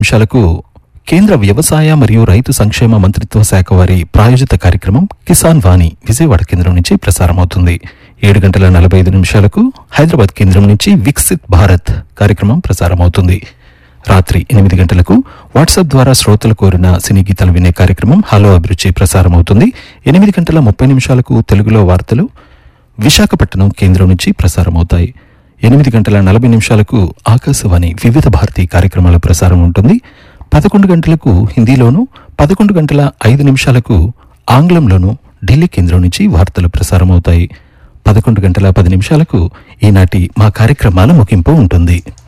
నిమిషాలకు కేంద్ర వ్యవసాయ మరియు రైతు సంక్షేమ మంత్రిత్వ శాఖ వారి ప్రాయోజిత కార్యక్రమం కిసాన్ వాణి విజయవాడ కేంద్రం నుంచి ప్రసారమవుతుంది ఏడు గంటల నలభై ఐదు నిమిషాలకు హైదరాబాద్ కేంద్రం నుంచి వికసిత్ భారత్ కార్యక్రమం ప్రసారమవుతుంది రాత్రి ఎనిమిది గంటలకు వాట్సాప్ ద్వారా శ్రోతలు కోరిన సినీ గీతాలు వినే కార్యక్రమం హలో అభిరుచి ప్రసారమవుతుంది ఎనిమిది గంటల ముప్పై నిమిషాలకు తెలుగులో వార్తలు విశాఖపట్నం కేంద్రం నుంచి ప్రసారమవుతాయి ఎనిమిది గంటల నలభై నిమిషాలకు ఆకాశవాణి వివిధ భారతి కార్యక్రమాల ప్రసారం ఉంటుంది పదకొండు గంటలకు హిందీలోను పదకొండు గంటల ఐదు నిమిషాలకు ఆంగ్లంలోను ఢిల్లీ కేంద్రం నుంచి వార్తలు ప్రసారమవుతాయి పదకొండు గంటల పది నిమిషాలకు ఈనాటి మా కార్యక్రమాల ముగింపు ఉంటుంది